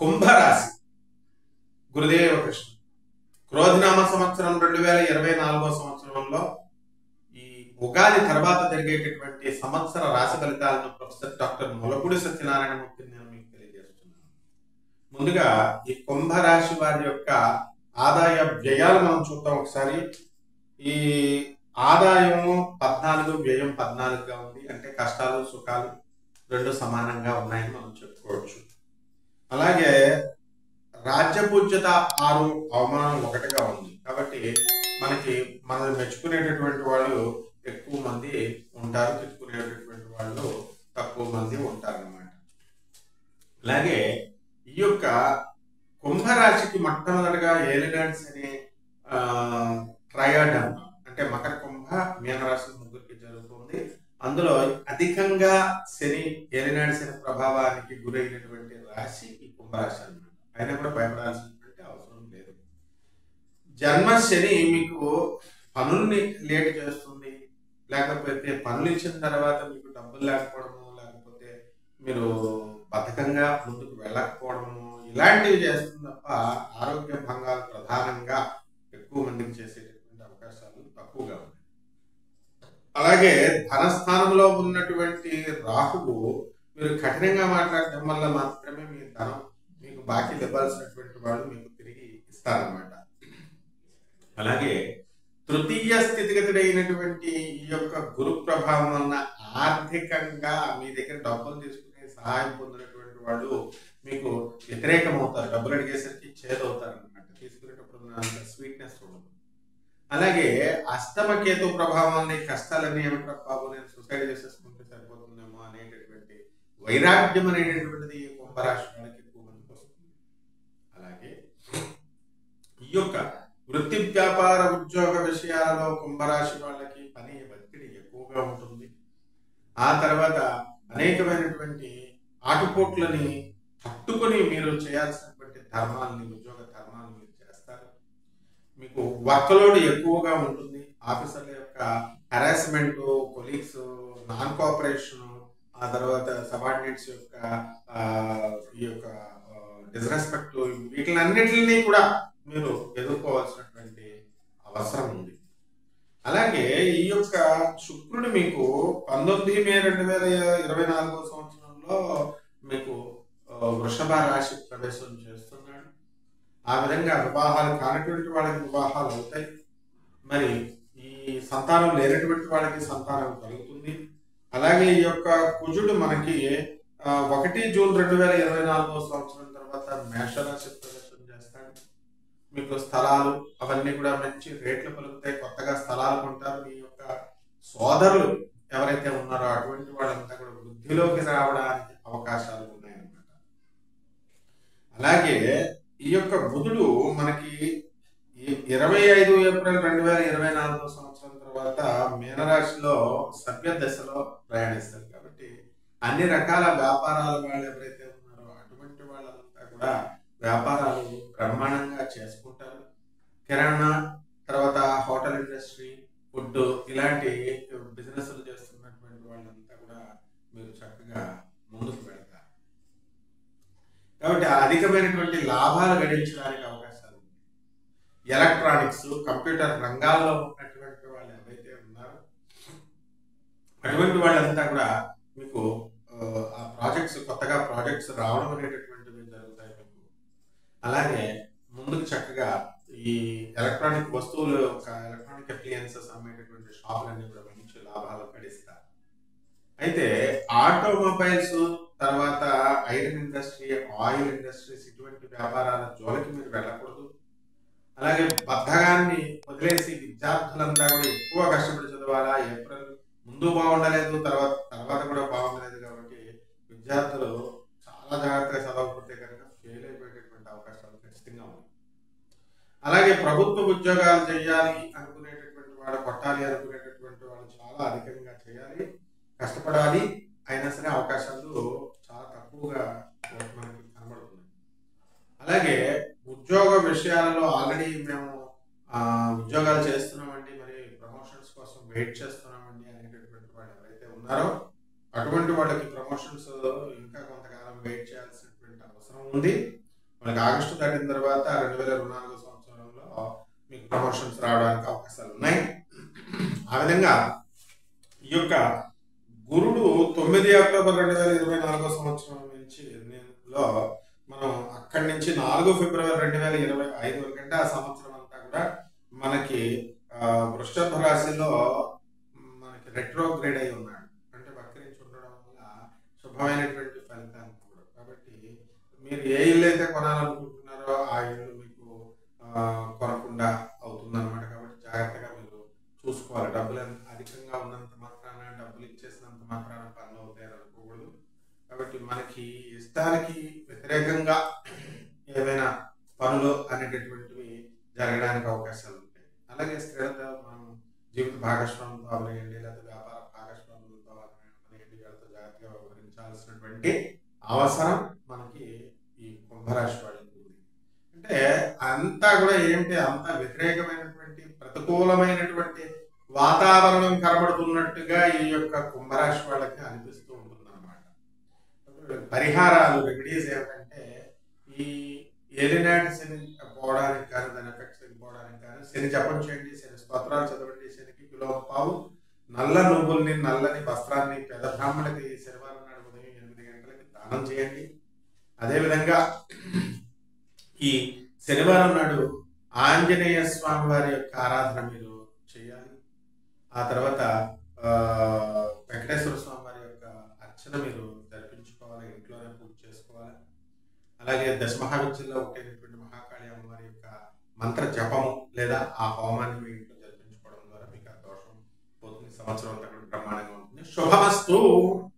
కుంభరాశి గురుదేవ కృష్ణ క్రోధినామ సంవత్సరం రెండు వేల ఇరవై నాలుగో సంవత్సరంలో ఈ ఉగాది తర్వాత జరిగేటటువంటి సంవత్సర రాశి ఫలితాలను ప్రొఫెసర్ డాక్టర్ ములపూడి సత్యనారాయణ మూర్తి నేను మీకు తెలియజేస్తున్నాను ముందుగా ఈ కుంభరాశి వారి యొక్క ఆదాయ వ్యయాలు మనం చూద్దాం ఒకసారి ఈ ఆదాయము పద్నాలుగు వ్యయం పద్నాలుగుగా ఉంది అంటే కష్టాలు సుఖాలు రెండు సమానంగా ఉన్నాయని మనం చెప్పుకోవచ్చు అలాగే రాజ్యపూజ్యత ఆరు అవమానం ఒకటిగా ఉంది కాబట్టి మనకి మనల్ని మెచ్చుకునేటటువంటి వాళ్ళు ఎక్కువ మంది ఉంటారు తిట్టుకునేటటువంటి వాళ్ళు తక్కువ మంది ఉంటారు అన్నమాట అలాగే ఈ యొక్క కుంభరాశికి మొట్టమొదటిగా ఏలినాడ్స్ అనే ట్రయాడ్ అంటాం అంటే మకర కుంభ మీనరాశి ముగ్గురికి జరుగుతుంది అందులో అధికంగా శని ఏలినాడు శని ప్రభావానికి గురైనటువంటి రాశి ఈ కుంభరాశి అన్నమాట అయినా కూడా భయపడాల్సినటువంటి అవసరం లేదు జన్మ శని మీకు పనుల్ని లేట్ చేస్తుంది లేకపోతే పనులు ఇచ్చిన తర్వాత మీకు డబ్బులు లేకపోవడము లేకపోతే మీరు బద్ధకంగా ముందుకు వెళ్ళకపోవడము ఇలాంటివి చేస్తుంది తప్ప ఆరోగ్య భంగాలు ప్రధానంగా ఎక్కువ మందికి చేసేటటువంటి అవకాశాలు తక్కువగా ఉన్నాయి అలాగే ధనస్థానంలో ఉన్నటువంటి రాహువు మీరు కఠినంగా మాట్లాడటం వల్ల మాత్రమే మీ ధనం మీకు బాకీ ఇవ్వాల్సినటువంటి వాళ్ళు మీకు తిరిగి ఇస్తారన్నమాట అలాగే తృతీయ స్థితిగతుడైనటువంటి ఈ యొక్క గురు ప్రభావం వలన ఆర్థికంగా మీ దగ్గర డబ్బులు తీసుకుని సహాయం పొందినటువంటి వాళ్ళు మీకు వ్యతిరేకం అవుతారు డబ్బులు అడిగేసరికి చేదవుతారు అనమాట తీసుకునేటప్పుడు అంత స్వీట్నెస్ ఉండదు అలాగే అష్టమ కేతు ప్రభావం వల్ల ఈ కష్టాలన్నీ ఏమిటో బాబు నేను సూసైడ్ చేసేసుకుంటే సరిపోతుందేమో అనేటటువంటి వైరాగ్యం అనేటటువంటిది ఈ కుంభరాశి వాళ్ళకి ఎక్కువ మందికి వస్తుంది అలాగే ఈ యొక్క వృత్తి వ్యాపార ఉద్యోగ విషయాలలో కుంభరాశి వాళ్ళకి పని ఒత్తిడి ఎక్కువగా ఉంటుంది ఆ తర్వాత అనేకమైనటువంటి ఆటుపోట్లని తట్టుకొని మీరు చేయాల్సినటువంటి ధర్మాలని ఉద్యోగ ధర్మాలను మీరు చేస్తారు మీకు వర్క్ లోడ్ ఎక్కువగా ఉంటుంది ఆఫీసర్ల యొక్క హెరాస్మెంట్ కొలీగ్స్ నాన్ కోఆపరేషన్ ఆ తర్వాత సబార్డినేట్స్ యొక్క ఆ, ఈ యొక్క డిస్రెస్పెక్ట్ వీటిలన్నిటిని కూడా మీరు ఎదుర్కోవాల్సినటువంటి అవసరం ఉంది అలాగే ఈ యొక్క శుక్రుడు మీకు పంతొమ్మిది మే రెండు వేల ఇరవై నాలుగో సంవత్సరంలో మీకు ఆ, వృషభ రాశి ప్రవేశం చేస్తున్నాడు ఆ విధంగా వివాహాలు కానటువంటి వాళ్ళకి వివాహాలు అవుతాయి మరి ఈ సంతానం లేనటువంటి వాళ్ళకి సంతానం కలుగుతుంది అలాగే ఈ యొక్క కుజుడు మనకి ఆ, ఒకటి జూన్ రెండు వేల ఇరవై నాలుగో సంవత్సరం తర్వాత మేషరాశి ప్రవేశం చేస్తాడు మీకు స్థలాలు అవన్నీ కూడా మంచి రేట్లు పలుకుతాయి కొత్తగా స్థలాలు కొంటారు మీ యొక్క సోదరులు ఎవరైతే ఉన్నారో అటువంటి వాళ్ళంతా కూడా వృద్ధిలోకి రావడానికి అవకాశాలు ఉన్నాయన్నమాట అలాగే ఈ యొక్క బుధుడు మనకి ఈ ఇరవై ఐదు ఏప్రిల్ రెండు వేల ఇరవై నాలుగో సంవత్సరం తర్వాత మీనరాశిలో సభ్య దశలో ప్రయాణిస్తారు కాబట్టి అన్ని రకాల వ్యాపారాల వాళ్ళు ఎవరైతే ఉన్నారో అటువంటి వాళ్ళంతా కూడా వ్యాపారాలు బ్రహ్మాండంగా చేసుకుంటారు కిరాణా తర్వాత హోటల్ ఇండస్ట్రీ ఫుడ్ ఇలాంటి బిజినెస్లు చేస్తున్నటువంటి వాళ్ళంతా కూడా మీరు చక్కగా ముందుకు వెళ్తారు కాబట్టి ఆ అధికమైనటువంటి లాభాలు గడించడానికి అవకాశాలు ఉన్నాయి ఎలక్ట్రానిక్స్ కంప్యూటర్ రంగాల్లో ఉన్నటువంటి వాళ్ళు ఎవరైతే ఉన్నారో అటువంటి వాళ్ళంతా కూడా మీకు ఆ, ఆ ప్రాజెక్ట్స్ కొత్తగా ప్రాజెక్ట్స్ రావడం అనేటటువంటివి జరుగుతాయి మీకు అలాగే ముందుకు చక్కగా ఈ ఎలక్ట్రానిక్ వస్తువులు ఒక ఎలక్ట్రానిక్ అప్లియన్సెస్ అమ్మేటటువంటి షాపులన్నీ కూడా మంచి లాభాలు గడిస్తారు అయితే ఆటోమొబైల్స్ తర్వాత ఐరన్ ఇండస్ట్రీ ఆయిల్ ఇండస్ట్రీస్ ఇటువంటి వ్యాపారాల జోలికి మీరు వెళ్ళకూడదు అలాగే బద్ధగాన్ని వదిలేసి విద్యార్థులంతా కూడా ఎక్కువ కష్టపడి చదవాలా ఏప్రిల్ ముందు బాగుండలేదు తర్వాత తర్వాత కూడా బాగుండలేదు కాబట్టి విద్యార్థులు చాలా జాగ్రత్తగా చదవకపోతే కనుక ఫెయిల్ అయిపోయేటటువంటి అవకాశాలు ఖచ్చితంగా ఉన్నాయి అలాగే ప్రభుత్వ ఉద్యోగాలు చేయాలి అనుకునేటటువంటి వాడు కొట్టాలి అనుకునేటటువంటి వాడు చాలా అధికంగా చేయాలి కష్టపడాలి అయినా సరే అవకాశాలు చాలా తక్కువగా మనకి కనబడుతున్నాయి అలాగే ఉద్యోగ విషయాలలో ఆల్రెడీ మేము ఆ, ఉద్యోగాలు చేస్తున్నామండి మరి ప్రమోషన్స్ కోసం వెయిట్ చేస్తున్నామండి అనేటటువంటి వాళ్ళు ఎవరైతే ఉన్నారో అటువంటి వాళ్ళకి ప్రమోషన్స్ ఇంకా కొంతకాలం వెయిట్ చేయాల్సినటువంటి అవసరం ఉంది మనకి ఆగస్టు దాటిన తర్వాత రెండు వేల ఇరవై నాలుగో సంవత్సరంలో మీకు ప్రమోషన్స్ రావడానికి అవకాశాలు ఉన్నాయి ఆ విధంగా ఈ యొక్క గురుడు తొమ్మిది అక్టోబర్ రెండు వేల ఇరవై నాలుగో సంవత్సరం నుంచి లో మనం అక్కడి నుంచి నాలుగు ఫిబ్రవరి రెండు వేల ఇరవై ఐదు వరకు అంటే ఆ సంవత్సరం అంతా కూడా మనకి ఆ, వృషభ రాశిలో మనకి రెట్రోగ్రేడ్ అయి ఉన్నాడు అంటే వక్రించి ఉండడం వల్ల శుభమైనటువంటి ఫలితాన్ని కూడా కాబట్టి మీరు ఏ ఇల్లు అయితే కొనాలనుకుంటున్నారో ఆ ఇల్లు మీకు ఆ, కొనకుండా అవుతుందన్నమాట కాబట్టి జాగ్రత్తగా మీరు చూసుకోవాలి డబ్బులు ఎంత అధికంగా ఉన్నంత మాత్రాన డబ్బులు ఇచ్చేసినంత మాత్రాన పనులు అవుతాయని అనుకోకూడదు కాబట్టి మనకి ఇష్టానికి వ్యతిరేకంగా ఏవైనా పనులు అనేటటువంటివి జరగడానికి అవకాశాలు ఉంటాయి అలాగే స్త్రీలతో మనం జీవిత భాగస్వామితో అవనియండి లేదా వ్యాపార భాగస్వాములతో అవనియండి వీళ్ళతో జాగ్రత్తగా వ్యవహరించాల్సినటువంటి అవసరం మనకి ఈ కుంభరాశి వాళ్ళకి ఉంది అంటే అంతా కూడా ఏంటి అంత వ్యతిరేకమైనటువంటి ప్రతికూలమైనటువంటి వాతావరణం కనబడుతున్నట్టుగా ఈ యొక్క కుంభరాశి వాళ్ళకి అనిపిస్తూ ఉంటుంది పరిహారాలు రెమెడీస్ ఏమిటంటే ఈ ఏలినాటి శని పోవడానికి కానీ దాని ఎఫెక్ట్స్ పోవడానికి కానీ శని జపం చేయండి శని స్తోత్రాలు చదవండి శనికి కిలో పావు నల్ల నువ్వుల్ని నల్లని వస్త్రాన్ని పెద్ద బ్రాహ్మణులకి శనివారం నాడు ఉదయం ఎనిమిది గంటలకి దానం చేయండి అదేవిధంగా ఈ శనివారం నాడు ఆంజనేయ స్వామి వారి యొక్క ఆరాధన మీరు చేయాలి ఆ తర్వాత ఆ, వెంకటేశ్వర స్వామి వారి యొక్క అర్చన మీరు జరిపించుకోవాలి ఇంట్లోనే పూజ చేసుకోవాలి అలాగే దశమహావిద్యలో ఒకటైనటువంటి మహాకాళి అమ్మవారి యొక్క మంత్ర జపము లేదా ఆ హోమాన్ని మీ ఇంట్లో జరిపించుకోవడం ద్వారా మీకు ఆ దోషం పోతుంది సంవత్సరం అంతా కూడా బ్రహ్మాండంగా ఉంటుంది శుభమస్తు